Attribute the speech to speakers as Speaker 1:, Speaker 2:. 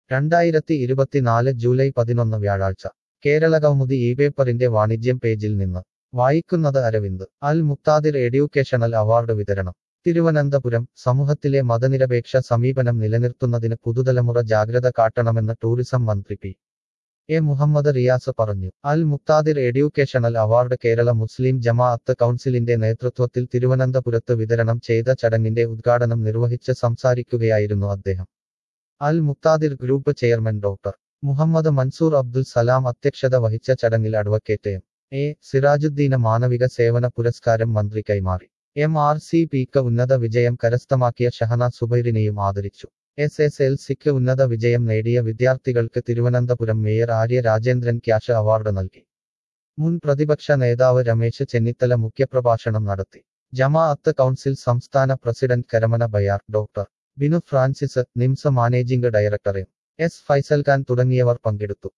Speaker 1: രണ്ടായിരത്തി ഇരുപത്തിനാല് ജൂലൈ പതിനൊന്ന് വ്യാഴാഴ്ച കേരള കൗമുദി ഈ പേപ്പറിന്റെ വാണിജ്യം പേജിൽ നിന്ന് വായിക്കുന്നത് അരവിന്ദ് അൽ മുക്താദിർ എഡ്യൂക്കേഷണൽ അവാർഡ് വിതരണം തിരുവനന്തപുരം സമൂഹത്തിലെ മതനിരപേക്ഷ സമീപനം നിലനിർത്തുന്നതിന് പുതുതലമുറ ജാഗ്രത കാട്ടണമെന്ന് ടൂറിസം മന്ത്രി പി എ മുഹമ്മദ് റിയാസ് പറഞ്ഞു അൽ മുക്താദിർ എഡ്യൂക്കേഷണൽ അവാർഡ് കേരള മുസ്ലിം ജമാഅത്ത് കൗൺസിലിന്റെ നേതൃത്വത്തിൽ തിരുവനന്തപുരത്ത് വിതരണം ചെയ്ത ചടങ്ങിന്റെ ഉദ്ഘാടനം നിർവഹിച്ച് സംസാരിക്കുകയായിരുന്നു അദ്ദേഹം Al Muqtadir group chairman doctor Muhammad Mansoor Abdul Salam അധ്യക്ഷത വഹിച്ച ചടങ്ങിൽ അഡ്വക്കേറ്റ് എം എ സിറാജുദ്ദീന മാനവിക സേവന പുരസ്കാരം മന്ത്രി കൈമാറി എം ആർ സി പിക്ക് ഉന്നത വിജയം കരസ്ഥമാക്കിയ ഷഹന സുബൈറിനെയും ആദരിച്ചു എസ് എസ് എൽ സിക്ക് ഉന്നത വിജയം നേടിയ വിദ്യാർത്ഥികൾക്ക് Thiruvananthapuram mayor Arya Rajendran cash award നൽകി മുൻ പ്രതിപക്ഷ നേതാവ് രമേശ് ചെന്നിത്തല മുഖ്യപ്രഭാഷണം നടത്തി ജമാഅത്ത് കൗൺസിൽ സംസ്ഥാന president Karamana Bayar doctor Binu Francis NIMS managing director M S Faisal Khan തുടങ്ങിയവർ പങ്കെടുത്തു